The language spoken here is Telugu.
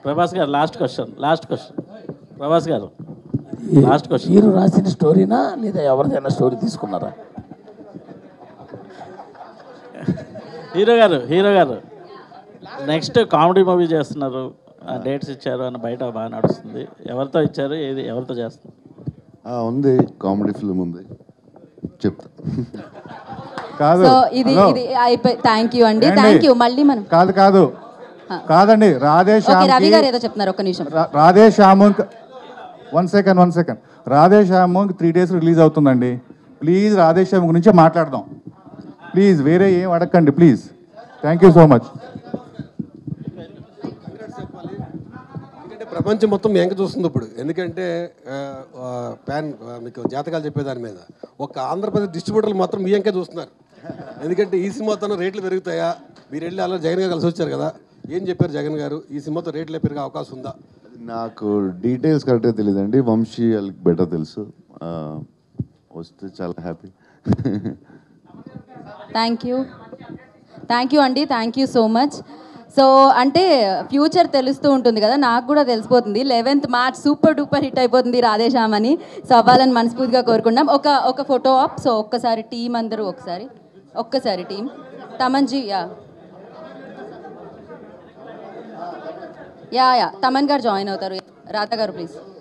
ప్రభాస్ గారు last question last question Prabhas గారు లాస్ట్ క్వశ్చన్ మీరు రాసిన స్టోరీనా లేదా ఎవరిదైనా స్టోరీ తీసుకున్నారా హీరో గారు హీరో గారు నెక్స్ట్ కామెడీ మూవీ చేస్తున్నారు డేట్స్ ఇచ్చారు అని బయట బాగా నడుస్తుంది ఎవరితో ఇచ్చారు ఏది ఎవరితో చేస్తున్నారు ఆ, ఉంది కామెడీ ఫిల్మ్ ఉంది చెప్తా కాదు సో ఇది హలో. ఇది అయిపోయి థ్యాంక్ యూ అండి ఏండి? థ్యాంక్ యూ మళ్ళీ మనం కాదు కాదు కాదండి రాధే ఓకే రవి శ్యామ్కి గారు ఏదో చెప్తున్నారు ఒక్క నిమిషం రా- Radhe Shyam one second one second Radhe Shyam three days release అవుతుందండి ప్లీజ్ రాధే శ్యామ్ గురించి మాట్లాడదాం ప్లీజ్ వేరే ఏం అడగండి please thank you so much ఎందుకంటే ప్రపంచం మొత్తం మీ వెంక చూస్తుంది ఇప్పుడు ఎందుకంటే ఆ, ఆ, ప్యాన్ ఆ, మీకు జాతకాలు చెప్పే దాని మీద ఒక ఆంధ్రప్రదేశ్ డిస్ట్రిబ్యూటర్లు మాత్రం మీ వెంకే చూస్తున్నారు ఎందుకంటే ఈ సినిమాతో రేట్లు పెరుగుతాయా మీరు వెళ్ళి అలా జగన్ గారు కలిసి వచ్చారు కదా ఏం చెప్పారు జగన్ గారు ఈ సినిమాతో రేట్లు పెరిగే అవకాశం ఉందా నాకు డీటెయిల్స్ కరెక్ట్గా తెలియదండి వంశీ వాళ్ళకి బెటర్ తెలుసు ఆ, వస్తే చాలా happy thank you thank you అండి thank you so much so అంటే ఫ్యూచర్ తెలుస్తూ ఉంటుంది కదా నాకు కూడా తెలిసిపోతుంది eleventh March super duper hit అయిపోతుంది రాధేశ్యామ్ అని సో అవ్వాలని మనస్ఫూర్తిగా కోరుకున్నాం ఒక ఒక ఫోటో ఆప్ సో ఒక్కసారి టీం అందరూ ఒకసారి ఒక్కసారి team Thamanji yeah yeah yeah Thaman గారు జాయిన్ అవుతారు రాధా గారు ప్లీజ్